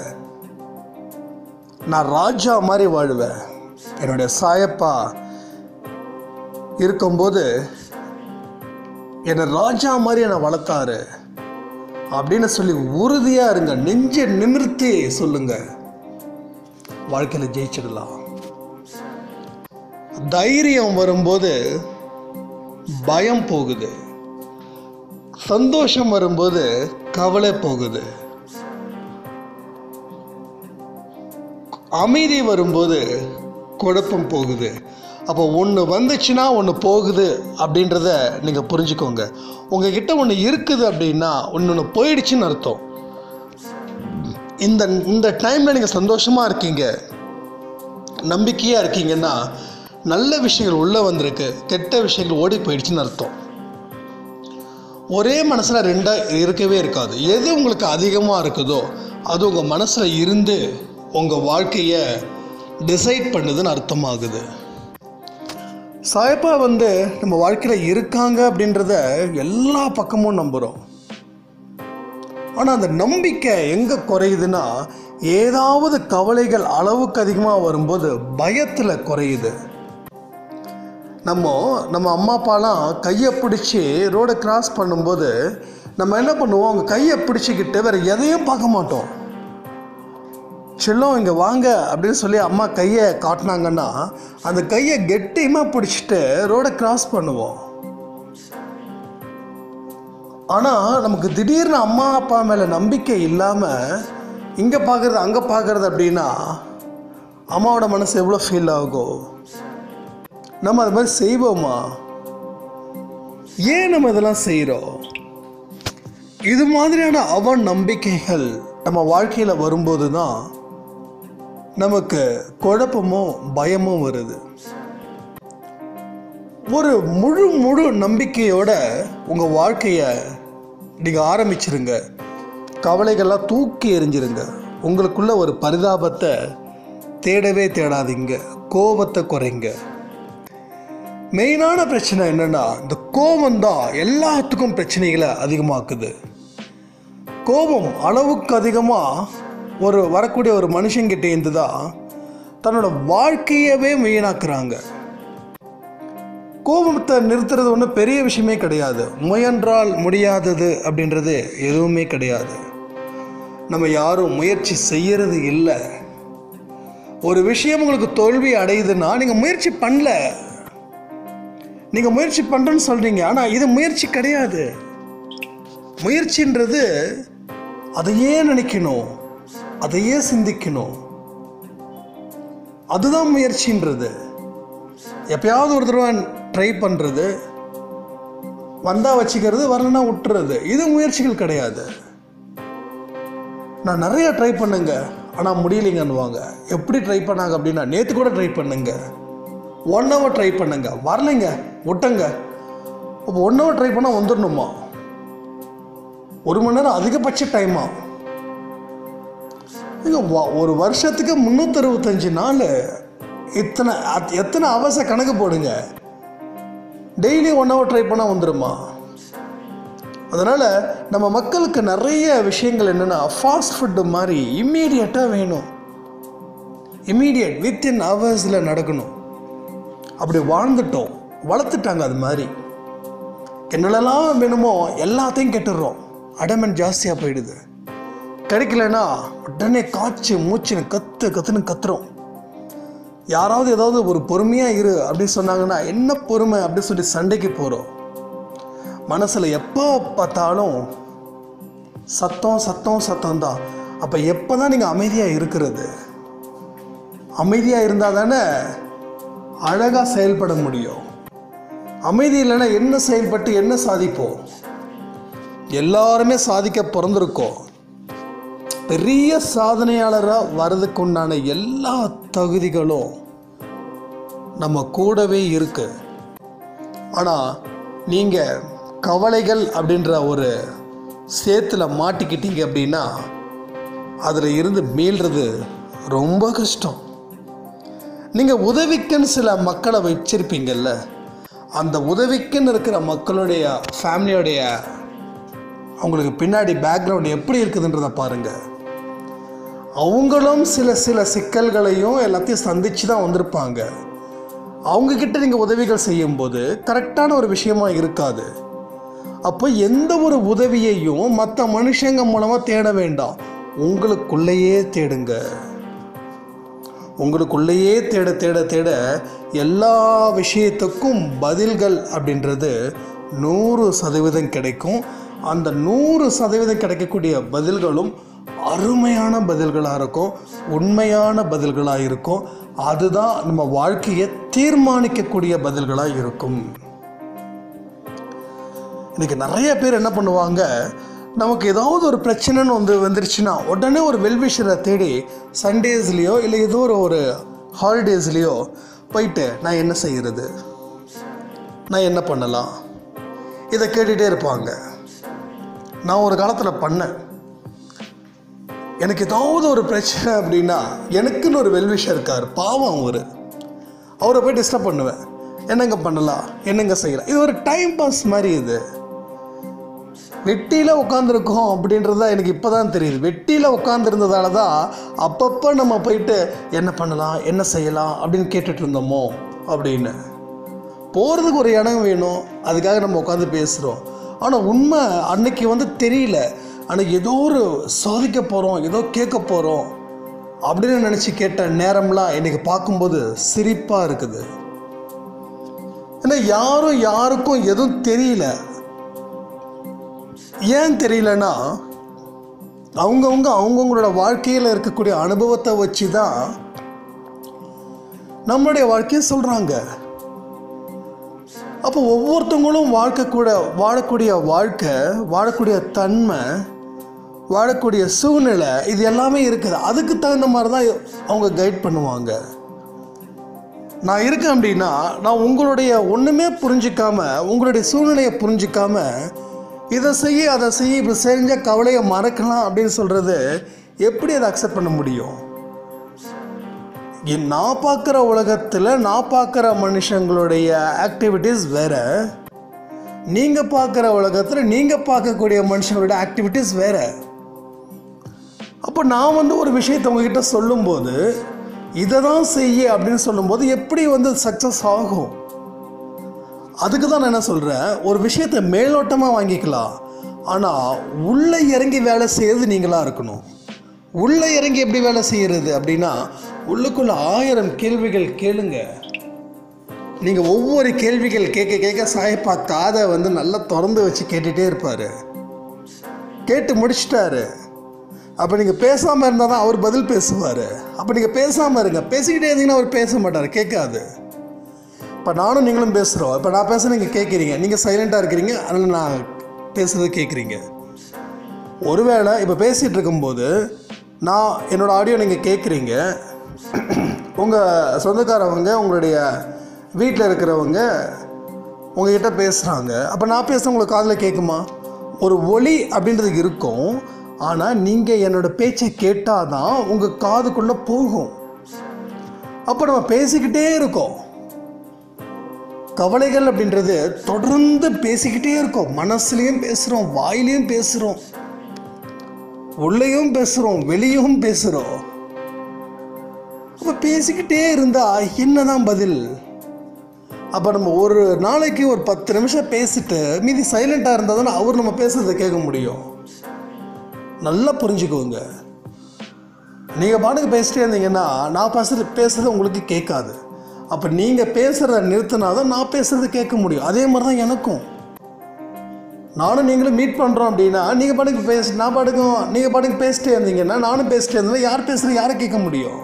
நான் ராஜா மாதிரி வாழுவேன் என்னுடைய சாயப்பா இருக்கும்போது என்னை ராஜா மாதிரி என்னை வளர்த்தாரு அப்படின்னு சொல்லி உறுதியாக இருங்க நெஞ்சை நிமிர்த்தி சொல்லுங்க வாழ்க்கையில் ஜெயிச்சிடலாம் தைரியம் வரும்போது பயம் போகுது சந்தோஷம் வரும்போது கவலை போகுது அமைதி வரும்போது குழப்பம் போகுது அப்போ ஒன்று வந்துச்சுன்னா ஒன்று போகுது அப்படின்றத நீங்கள் புரிஞ்சுக்கோங்க உங்ககிட்ட ஒன்று இருக்குது அப்படின்னா ஒன்று போயிடுச்சுன்னு அர்த்தம் இந்த இந்த டைமில் நீங்கள் சந்தோஷமாக இருக்கீங்க நம்பிக்கையாக இருக்கீங்கன்னா நல்ல விஷயங்கள் உள்ளே வந்திருக்கு கெட்ட விஷயங்கள் ஓடி போயிடுச்சுன்னு அர்த்தம் ஒரே மனசில் ரெண்டாக இருக்கவே இருக்காது எது உங்களுக்கு அதிகமாக இருக்குதோ அது உங்கள் மனசில் இருந்து உங்கள் வாழ்க்கையை டிசைட் பண்ணுதுன்னு அர்த்தமாகுது சாயப்பா வந்து நம்ம வாழ்க்கையில் இருக்காங்க அப்படின்றத எல்லா பக்கமும் நம்புகிறோம் ஆனால் அந்த நம்பிக்கை எங்கே குறையுதுன்னா ஏதாவது கவலைகள் அளவுக்கு அதிகமாக வரும்போது பயத்தில் குறையுது நம்ம நம்ம அம்மா அப்பாலாம் கையை பிடிச்சி ரோடை கிராஸ் பண்ணும்போது நம்ம என்ன பண்ணுவோம் அவங்க கையை பிடிச்சிக்கிட்டு வேறு எதையும் பார்க்க மாட்டோம் செல்லம் இங்கே வாங்க அப்படின்னு சொல்லி அம்மா கையை காட்டினாங்கன்னா அந்த கையை கெட்டியமாக பிடிச்சிட்டு ரோடை கிராஸ் பண்ணுவோம் ஆனால் நமக்கு திடீர்னு அம்மா அப்பா மேலே நம்பிக்கை இல்லாமல் இங்கே பார்க்குறது அங்கே பார்க்குறது அப்படின்னா அம்மாவோட மனசு எவ்வளோ ஃபீல் ஆகும் நம்ம அது மாதிரி செய்வோமா ஏன் நம்ம இதெல்லாம் செய்கிறோம் இது மாதிரியான அவ நம்பிக்கைகள் நம்ம வாழ்க்கையில் வரும்போது தான் நமக்கு குழப்பமும் பயமும் வருது ஒரு முழு முழு நம்பிக்கையோட உங்கள் வாழ்க்கையை நீங்கள் ஆரம்பிச்சிருங்க கவலைகள்லாம் தூக்கி எறிஞ்சிருங்க உங்களுக்குள்ள ஒரு பரிதாபத்தை தேடவே தேடாதீங்க கோபத்தை குறைங்க மெயினான பிரச்சனை என்னன்னா இந்த கோபம் தான் எல்லாத்துக்கும் பிரச்சனைகளை அதிகமாக்குது கோபம் அளவுக்கு அதிகமாக ஒரு வரக்கூடிய ஒரு மனுஷங்கிட்ட இருந்து தான் தன்னோட வாழ்க்கையவே வீணாக்குறாங்க கோபத்தை நிறுத்துறது ஒன்றும் பெரிய விஷயமே கிடையாது முயன்றால் முடியாதது அப்படின்றது எதுவுமே கிடையாது நம்ம யாரும் முயற்சி செய்யறது இல்லை ஒரு விஷயம் உங்களுக்கு தோல்வி அடையுதுன்னா நீங்கள் முயற்சி பண்ணல நீங்கள் முயற்சி பண்ணுறேன்னு சொல்கிறீங்க ஆனால் இது முயற்சி கிடையாது முயற்சின்றது அதையே நினைக்கணும் அதையே சிந்திக்கணும் அதுதான் முயற்சின்றது எப்பயாவது ஒரு தடவை ட்ரை பண்ணுறது வந்தால் வச்சுக்கிறது வரலன்னா விட்டுறது இது முயற்சிகள் கிடையாது நான் நிறைய ட்ரை பண்ணுங்க ஆனால் முடியலைங்கன்னுவாங்க எப்படி ட்ரை பண்ணாங்க அப்படின்னா நேற்று கூட ட்ரை பண்ணுங்க ஒன் ஹவர் ட்ரை பண்ணுங்க வரலைங்க விட்டங்க இப்போ ஒன் ஹவர் ட்ரை பண்ணால் வந்துடணுமா ஒரு மணி நேரம் அதிகபட்ச டைமா நீங்க வ- ஒரு வருஷத்துக்கு முந்நூற்றறுபத்தஞ்சு நாள் இத்தனை அத்- எத்தனை அவச கணக்கு போடுங்க டெய்லி ஒன் ஹவர் ட்ரை பண்ணால் வந்துடுமா அதனால் நம்ம மக்களுக்கு நிறைய விஷயங்கள் என்னென்னா ஃபாஸ்ட் ஃபுட்டு மாதிரி இம்மீடியட்டாக வேணும் இம்மீடியட் வித்தின் ஹவர்ஸில் நடக்கணும் அப்படி வாழ்ந்துட்டோம் வளர்த்துட்டாங்க அது மாதிரி என்னெல்லாம் வேணுமோ எல்லாத்தையும் கெட்டுடுறோம் அடமெண்ட் ஜாஸ்தியாக போயிடுது கிடைக்கலனா உடனே காய்ச்சி மூச்சுன்னு கத்து கத்துன்னு கத்துறோம் யாராவது ஏதாவது ஒரு பொறுமையாக இரு அப்படின்னு சொன்னாங்கன்னா என்ன பொறுமை அப்படின்னு சொல்லி சண்டைக்கு போகிறோம் மனசில் எப்போ பார்த்தாலும் சத்தம் சத்தம் சத்தம் தான் அப்போ எப்போ தான் நீங்கள் அமைதியாக இருக்கிறது அமைதியாக இருந்தால் தானே அழகாக செயல்பட முடியும் அமைதி இல்லைன்னா என்ன செயல்பட்டு என்ன சாதிப்போம் எல்லாருமே சாதிக்க பிறந்திருக்கோம் பெரிய சாதனையாளராக வர்றதுக்கு உண்டான எல்லா தகுதிகளும் நம்ம கூடவே இருக்கு ஆனால் நீங்கள் கவலைகள் அப்படின்ற ஒரு சேத்துல மாட்டிக்கிட்டீங்க அப்படின்னா அதில் இருந்து மீள்றது ரொம்ப கஷ்டம் நீங்கள் உதவிக்குன்னு சில மக்களை வச்சிருப்பீங்கல்ல அந்த உதவிக்குன்னு இருக்கிற மக்களுடைய ஃபேமிலியோடைய அவங்களுக்கு பின்னாடி பேக்ரவுண்ட் எப்படி இருக்குதுன்றதை பாருங்கள் அவங்களும் சில சில சிக்கல்களையும் எல்லாத்தையும் சந்திச்சு தான் வந்திருப்பாங்க அவங்கக்கிட்ட நீங்கள் உதவிகள் செய்யும்போது கரெக்டான ஒரு விஷயமா இருக்காது அப்போ எந்த ஒரு உதவியையும் மற்ற மனுஷங்க மூலமாக தேட வேண்டாம் உங்களுக்குள்ளேயே தேடுங்க உங்களுக்குள்ளேயே தேட தேட தேட எல்லா விஷயத்துக்கும் பதில்கள் அப்படின்றது நூறு சதவீதம் கிடைக்கும் அந்த நூறு சதவீதம் கிடைக்கக்கூடிய பதில்களும் அருமையான பதில்களாக இருக்கும் உண்மையான பதில்களாக இருக்கும் அதுதான் நம்ம வாழ்க்கையை தீர்மானிக்கக்கூடிய பதில்களாக இருக்கும் இன்னைக்கு நிறைய பேர் என்ன பண்ணுவாங்க நமக்கு ஏதாவது ஒரு பிரச்சனைன்னு வந்து வந்துருச்சுன்னா உடனே ஒரு வெல்விஷரை தேடி சண்டேஸ்லேயோ இல்லை ஏதோ ஒரு ஒரு ஹாலிடேஸ்லேயோ போயிட்டு நான் என்ன செய்கிறது நான் என்ன பண்ணலாம் இதை கேட்டுகிட்டே இருப்பாங்க நான் ஒரு காலத்தில் பண்ணேன் எனக்கு ஏதாவது ஒரு பிரச்சனை அப்படின்னா எனக்குன்னு ஒரு வெல்விஷர் இருக்கார் பாவம் அவர் அவரை போய் டிஸ்டர்ப் பண்ணுவேன் என்னங்க பண்ணலாம் என்னங்க செய்யலாம் இது ஒரு டைம் பாஸ் மாதிரி இது வெட்டியில் உட்காந்துருக்கோம் அப்படின்றது தான் எனக்கு இப்போ தான் தெரியுது வெட்டியில் உட்காந்துருந்ததால தான் அப்பப்போ நம்ம போயிட்டு என்ன பண்ணலாம் என்ன செய்யலாம் அப்படின்னு கேட்டுட்டு இருந்தோமோ அப்படின்னு போகிறதுக்கு ஒரு இடம் வேணும் அதுக்காக நம்ம உட்காந்து பேசுகிறோம் ஆனால் உண்மை அன்னைக்கு வந்து தெரியல அன்னைக்கு ஏதோ ஒரு சாதிக்க போகிறோம் ஏதோ கேட்க போகிறோம் அப்படின்னு நினச்சி கேட்ட நேரம்லாம் இன்னைக்கு பார்க்கும்போது சிரிப்பாக இருக்குது ஏன்னா யாரும் யாருக்கும் எதுவும் தெரியல ஏன் தெரியலன்னா அவங்கவுங்க அவங்கவுங்களோட வாழ்க்கையில் இருக்கக்கூடிய அனுபவத்தை வச்சு தான் நம்மளுடைய வாழ்க்கையை சொல்கிறாங்க அப்போ ஒவ்வொருத்தவங்களும் வாழ்க்கை கூட வாழக்கூடிய வாழ்க்கை வாழக்கூடிய தன்மை வாழக்கூடிய சூழ்நிலை இது எல்லாமே இருக்குது அதுக்கு தகுந்த மாதிரி தான் அவங்க கைட் பண்ணுவாங்க நான் இருக்கேன் அப்படின்னா நான் உங்களுடைய ஒன்றுமே புரிஞ்சிக்காம உங்களுடைய சூழ்நிலையை புரிஞ்சிக்காம இதை செய்ய அதை செய்ய இப்படி செஞ்ச கவலையை மறக்கலாம் அப்படின்னு சொல்கிறது எப்படி அதை அக்செப்ட் பண்ண முடியும் இ- நான் பார்க்குற உலகத்தில் நான் பார்க்குற மனுஷங்களுடைய ஆக்டிவிட்டீஸ் வேற நீங்கள் பார்க்குற உலகத்தில் நீங்கள் பார்க்கக்கூடிய மனுஷங்களோட ஆக்டிவிட்டீஸ் வேற அப்போ நான் வந்து ஒரு விஷயத்தை உங்ககிட்ட சொல்லும்போது இதை தான் செய்ய அப்படின்னு சொல்லும்போது எப்படி வந்து சக்ஸஸ் ஆகும் அதுக்கு தான் நான் என்ன சொல்கிறேன் ஒரு விஷயத்தை மேலோட்டமாக வாங்கிக்கலாம் ஆனால் உள்ளே இறங்கி வேலை செய்யறது நீங்களாக இருக்கணும் உள்ளே இறங்கி எப்படி வேலை செய்கிறது அப்படின்னா உள்ளுக்குள்ள ஆயிரம் கேள்விகள் கேளுங்க நீங்கள் ஒவ்வொரு கேள்விகள் கேட்க கேட்க சாயப்பா காதை வந்து நல்லா திறந்து வச்சு கேட்டுகிட்டே இருப்பார் கேட்டு முடிச்சிட்டாரு அப்போ நீங்கள் பேசாமல் இருந்தால் தான் அவர் பதில் பேசுவார் அப்போ நீங்கள் பேசாமல் இருங்க பேசிக்கிட்டே இருந்தீங்கன்னா அவர் பேச மாட்டார் கேட்காது இப்போ நானும் நீங்களும் பேசுகிறோம் இப்போ நான் பேச நீங்கள் கேட்குறீங்க நீங்கள் சைலண்ட்டாக இருக்கிறீங்க அதனால் நான் பேசுகிறது கேட்குறீங்க ஒருவேளை இப்போ பேசிகிட்டு இருக்கும்போது நான் என்னோடய ஆடியோ நீங்கள் கேட்குறீங்க உங்கள் சொந்தக்காரவங்க உங்களுடைய வீட்டில் இருக்கிறவங்க உங்ககிட்ட பேசுகிறாங்க அப்போ நான் பேசுகிறேன் உங்களுக்கு காதில் கேட்குமா ஒரு ஒலி அப்படின்றது இருக்கும் ஆனால் நீங்கள் என்னோட பேச்சை கேட்டால் தான் உங்கள் காதுக்குள்ளே போகும் அப்போ நம்ம பேசிக்கிட்டே இருக்கோம் கவலைகள் அப்படின்றது தொடர்ந்து பேசிக்கிட்டே இருக்கோம் மனசுலையும் பேசுகிறோம் வாயிலையும் பேசுகிறோம் உள்ளேயும் பேசுகிறோம் வெளியும் பேசுகிறோம் அப்போ பேசிக்கிட்டே இருந்தால் என்னதான் பதில் அப்போ நம்ம ஒரு நாளைக்கு ஒரு பத்து நிமிஷம் பேசிட்டு மீதி சைலண்ட்டாக இருந்தால் தானே அவர் நம்ம பேசுறதை கேட்க முடியும் நல்லா புரிஞ்சுக்கோங்க நீங்கள் பாட்டுக்கு பேசிட்டே இருந்தீங்கன்னா நான் பேசுறது பேசுறது உங்களுக்கு கேட்காது அப்போ நீங்கள் பேசுகிறத நிறுத்தினா தான் நான் பேசுறது கேட்க முடியும் அதே மாதிரி தான் எனக்கும் நானும் நீங்களும் மீட் பண்ணுறோம் அப்படின்னா நீங்கள் பாட்டுக்கு பேச நான் பாட்டுக்கும் நீங்கள் பாட்டுக்கு பேசிட்டே இருந்தீங்கன்னா நானும் பேசிட்டே இருந்தேன்னா யார் பேசுகிறது யாரை கேட்க முடியும்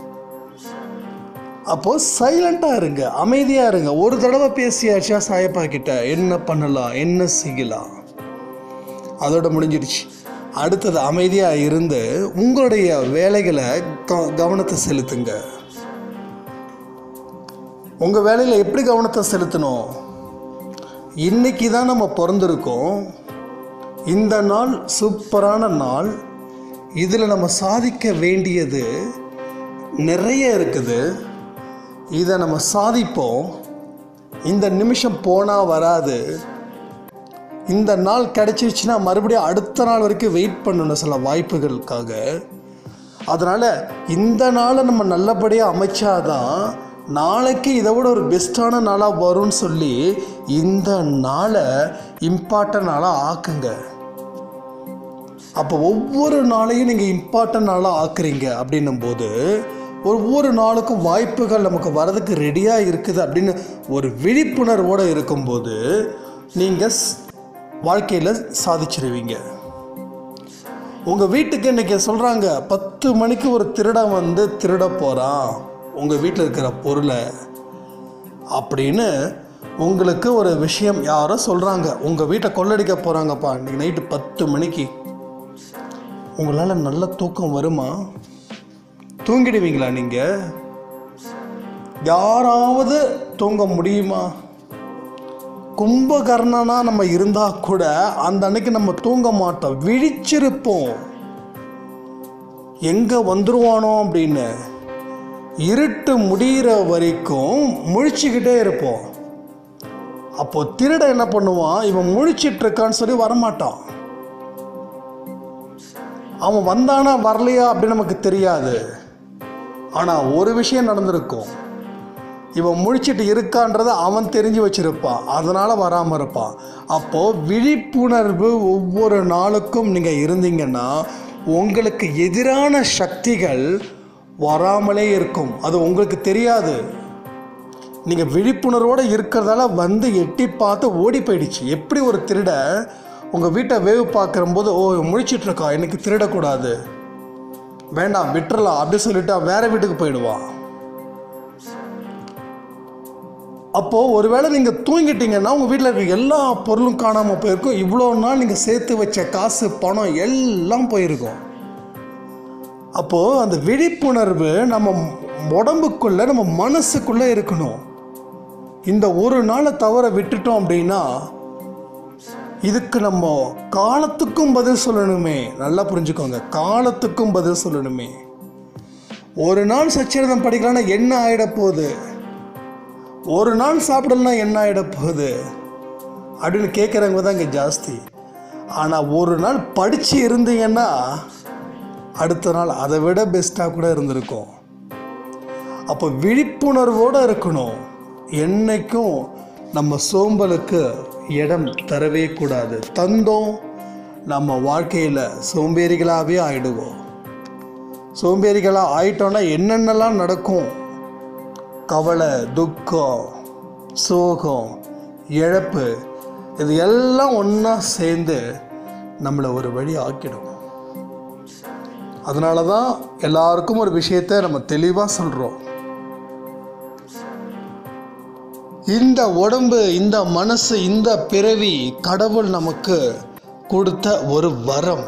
அப்போது சைலண்ட்டாக இருங்க அமைதியாக இருங்க ஒரு தடவை பேசியாச்சா சாயப்பா கிட்ட என்ன பண்ணலாம் என்ன செய்யலாம் அதோட முடிஞ்சிடுச்சு அடுத்தது அமைதியாக இருந்து உங்களுடைய வேலைகளை க- கவனத்தை செலுத்துங்க உங்கள் வேலையில் எப்படி கவனத்தை செலுத்தணும் இன்னைக்கு தான் நம்ம பிறந்திருக்கோம் இந்த நாள் சூப்பரான நாள் இதில் நம்ம சாதிக்க வேண்டியது நிறைய இருக்குது இதை நம்ம சாதிப்போம் இந்த நிமிஷம் போனால் வராது இந்த நாள் கிடைச்சிருச்சுன்னா மறுபடியும் அடுத்த நாள் வரைக்கும் வெயிட் பண்ணணும் சில வாய்ப்புகளுக்காக அதனால் இந்த நாளை நம்ம நல்லபடியாக அமைச்சாதான் நாளைக்கு இதை விட ஒரு பெஸ்ட்டான நாளாக வரும்னு சொல்லி இந்த நாளை இம்பார்ட்டன்ட் நாளாக ஆக்குங்க அப்போ ஒவ்வொரு நாளையும் நீங்கள் இம்பார்ட்டன்ட் நாளாக ஆக்குறீங்க அப்படின்னும் போது ஒவ்வொரு நாளுக்கும் வாய்ப்புகள் நமக்கு வரதுக்கு ரெடியாக இருக்குது அப்படின்னு ஒரு விழிப்புணர்வோடு இருக்கும்போது நீங்கள் வாழ்க்கையில் சாதிச்சிருவீங்க உங்கள் வீட்டுக்கு இன்றைக்கி சொல்கிறாங்க பத்து மணிக்கு ஒரு திருடன் வந்து திருட போகிறான் உங்கள் வீட்டில் இருக்கிற பொருளை அப்படின்னு உங்களுக்கு ஒரு விஷயம் யாரோ சொல்கிறாங்க உங்கள் வீட்டை கொள்ளடிக்க போகிறாங்கப்பா இன்றைக்கி நைட்டு பத்து மணிக்கு உங்களால் நல்ல தூக்கம் வருமா தூங்கிடுவீங்களா நீங்கள் யாராவது தூங்க முடியுமா கும்பகர்ணனா நம்ம இருந்தால் கூட அந்த அன்னைக்கு நம்ம தூங்க மாட்டோம் விழிச்சிருப்போம் எங்கே வந்துருவானோ அப்படின்னு இருட்டு முடிகிற வரைக்கும் முழிச்சுக்கிட்டே இருப்போம் அப்போ திருட என்ன பண்ணுவான் இவன் முழிச்சிட்டு இருக்கான்னு சொல்லி வரமாட்டான் அவன் வந்தானா வரலையா அப்படின்னு நமக்கு தெரியாது ஆனால் ஒரு விஷயம் நடந்திருக்கும் இவன் முழிச்சிட்டு இருக்கான்றதை அவன் தெரிஞ்சு வச்சிருப்பான் அதனால் வராமல் இருப்பான் அப்போது விழிப்புணர்வு ஒவ்வொரு நாளுக்கும் நீங்கள் இருந்தீங்கன்னா உங்களுக்கு எதிரான சக்திகள் வராமலே இருக்கும் அது உங்களுக்கு தெரியாது நீங்கள் விழிப்புணர்வோடு இருக்கிறதால வந்து எட்டி பார்த்து ஓடி போயிடுச்சு எப்படி ஒரு திருட உங்கள் வீட்டை வேவு பார்க்குறம்போது ஓ இவன் முழிச்சிட்டு இருக்கான் எனக்கு திருடக்கூடாது வேண்டாம் விட்டுறலாம் அப்படி சொல்லிட்டு அவன் வேற வீட்டுக்கு போயிடுவான் அப்போது ஒருவேளை நீங்கள் தூங்கிட்டீங்கன்னா உங்கள் வீட்டில் இருக்க எல்லா பொருளும் காணாமல் போயிருக்கும் இவ்வளோ நாள் நீங்கள் சேர்த்து வச்ச காசு பணம் எல்லாம் போயிருக்கும் அப்போது அந்த விழிப்புணர்வு நம்ம உடம்புக்குள்ளே நம்ம மனசுக்குள்ளே இருக்கணும் இந்த ஒரு நாளை தவற விட்டுட்டோம் அப்படின்னா இதுக்கு நம்ம காலத்துக்கும் பதில் சொல்லணுமே நல்லா புரிஞ்சுக்கோங்க காலத்துக்கும் பதில் சொல்லணுமே ஒரு நாள் சச்சரிதம் படிக்கலாம்னா என்ன ஆகிட போகுது ஒரு நாள் சாப்பிடலனா என்ன ஆகிட போகுது அப்படின்னு கேட்குறவங்க தான் இங்கே ஜாஸ்தி ஆனால் ஒரு நாள் படித்து இருந்தீங்கன்னா அடுத்த நாள் அதை விட பெஸ்ட்டாக கூட இருந்திருக்கும் அப்போ விழிப்புணர்வோடு இருக்கணும் என்னைக்கும் நம்ம சோம்பலுக்கு இடம் தரவே கூடாது தந்தோம் நம்ம வாழ்க்கையில் சோம்பேறிகளாகவே ஆயிடுவோம் சோம்பேறிகளாக ஆயிட்டோன்னா என்னென்னலாம் நடக்கும் கவலை துக்கம் சோகம் இழப்பு இது எல்லாம் ஒன்றா சேர்ந்து நம்மளை ஒரு வழி ஆக்கிடும் அதனால தான் எல்லாருக்கும் ஒரு விஷயத்தை நம்ம தெளிவாக சொல்கிறோம் இந்த உடம்பு இந்த மனசு இந்த பிறவி கடவுள் நமக்கு கொடுத்த ஒரு வரம்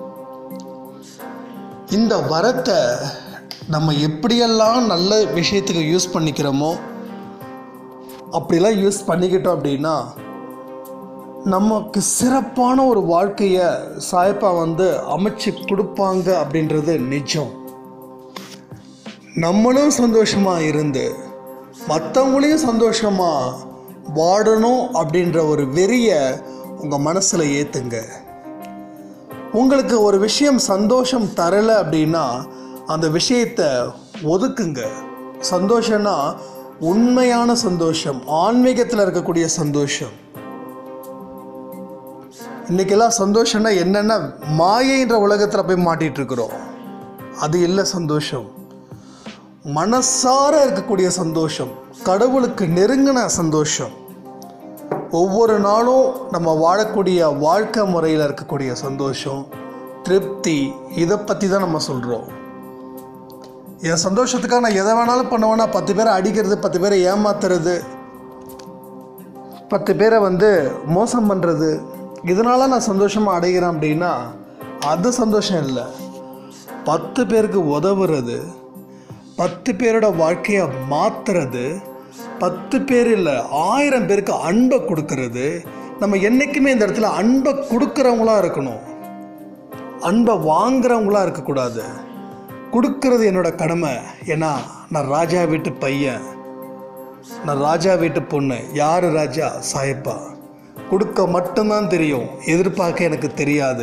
இந்த வரத்தை நம்ம எப்படியெல்லாம் நல்ல விஷயத்துக்கு யூஸ் பண்ணிக்கிறோமோ அப்படிலாம் யூஸ் பண்ணிக்கிட்டோம் அப்படின்னா நமக்கு சிறப்பான ஒரு வாழ்க்கையை சாயப்பா வந்து அமைச்சு கொடுப்பாங்க அப்படின்றது நிஜம் நம்மளும் சந்தோஷமாக இருந்து மற்றவங்களையும் சந்தோஷமாக வாழணும் அப்படின்ற ஒரு வெறியை உங்கள் மனசில் ஏற்றுங்க உங்களுக்கு ஒரு விஷயம் சந்தோஷம் தரலை அப்படின்னா அந்த விஷயத்தை ஒதுக்குங்க சந்தோஷம்னா உண்மையான சந்தோஷம் ஆன்மீகத்தில் இருக்கக்கூடிய சந்தோஷம் இன்றைக்கெல்லாம் சந்தோஷம்னா என்னென்ன மாயைன்ற உலகத்தில் போய் மாட்டிகிட்டு இருக்கிறோம் அது இல்லை சந்தோஷம் மனசார இருக்கக்கூடிய சந்தோஷம் கடவுளுக்கு நெருங்கின சந்தோஷம் ஒவ்வொரு நாளும் நம்ம வாழக்கூடிய வாழ்க்கை முறையில் இருக்கக்கூடிய சந்தோஷம் திருப்தி இதை பற்றி தான் நம்ம சொல்கிறோம் என் சந்தோஷத்துக்காக நான் எதை வேணாலும் பண்ணுவேன்னா பத்து பேரை அடிக்கிறது பத்து பேரை ஏமாத்துறது பத்து பேரை வந்து மோசம் பண்ணுறது இதனால நான் சந்தோஷமாக அடைகிறேன் அப்படின்னா அது சந்தோஷம் இல்லை பத்து பேருக்கு உதவுறது பத்து பேரோட வாழ்க்கையை மாற்றுறது பத்து பேர் இல்லை ஆயிரம் பேருக்கு அன்பை கொடுக்கறது நம்ம என்றைக்குமே இந்த இடத்துல அன்பை கொடுக்குறவங்களா இருக்கணும் அன்பை வாங்குறவங்களா இருக்கக்கூடாது கொடுக்கறது என்னோட கடமை ஏன்னா நான் ராஜா வீட்டு பையன் நான் ராஜா வீட்டு பொண்ணு யார் ராஜா சாயப்பா கொடுக்க மட்டும்தான் தெரியும் எதிர்பார்க்க எனக்கு தெரியாது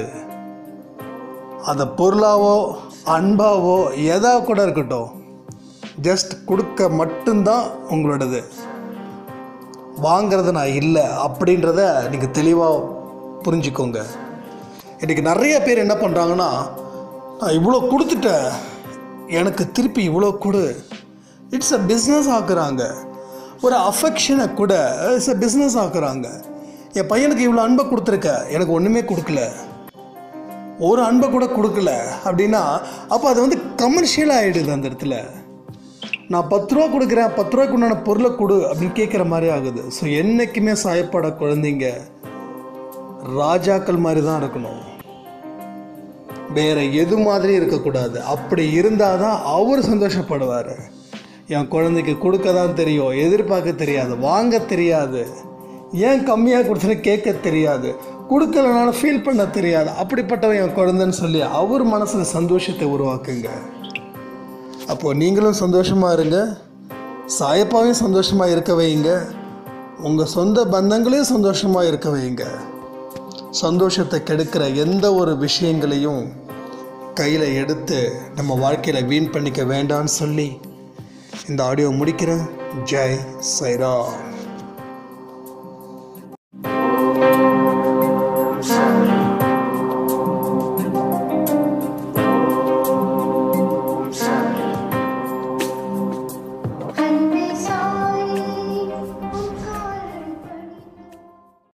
அந்த பொருளாவோ அன்பாவோ எதா கூட இருக்கட்டும் ஜஸ்ட் கொடுக்க மட்டும்தான் உங்களோடது வாங்கிறது நான் இல்லை அப்படின்றத நீங்கள் தெளிவாக புரிஞ்சுக்கோங்க இன்றைக்கி நிறைய பேர் என்ன பண்ணுறாங்கன்னா நான் இவ்வளோ கொடுத்துட்டேன் எனக்கு திருப்பி இவ்வளோ கொடு இட்ஸ் அ பிஸ்னஸ் ஆக்குறாங்க ஒரு அஃபெக்ஷனை கூட இட்ஸ் அ பிஸ்னஸ் ஆக்குறாங்க என் பையனுக்கு இவ்வளோ அன்பை கொடுத்துருக்க எனக்கு ஒன்றுமே கொடுக்கல ஒரு அன்பை கூட கொடுக்கல அப்படின்னா அப்போ அது வந்து கமர்ஷியல் ஆகிடுது அந்த இடத்துல நான் பத்து ரூபா கொடுக்குறேன் பத்து ரூபாய்க்கு உண்டான பொருளை கொடு அப்படின்னு கேட்குற மாதிரி ஆகுது ஸோ என்றைக்குமே சாயப்பட குழந்தைங்க ராஜாக்கள் மாதிரி தான் இருக்கணும் வேற எது மாதிரி இருக்கக்கூடாது அப்படி இருந்தால் தான் அவர் சந்தோஷப்படுவார் என் குழந்தைக்கு கொடுக்க தான் தெரியும் எதிர்பார்க்க தெரியாது வாங்க தெரியாது ஏன் கம்மியாக கொடுத்தேன்னு கேட்க தெரியாது கொடுக்கலனாலும் ஃபீல் பண்ண தெரியாது அப்படிப்பட்டவன் என் குழந்தைன்னு சொல்லி அவர் மனசில் சந்தோஷத்தை உருவாக்குங்க அப்போது நீங்களும் சந்தோஷமாக இருங்க சாயப்பாவையும் சந்தோஷமாக இருக்க வைங்க உங்கள் சொந்த பந்தங்களையும் சந்தோஷமாக இருக்க வைங்க சந்தோஷத்தை கெடுக்கிற எந்த ஒரு விஷயங்களையும் கையில் எடுத்து நம்ம வாழ்க்கையில் வீண் பண்ணிக்க வேண்டாம்னு சொல்லி இந்த ஆடியோ முடிக்கிறேன் ஜெய் சைராம்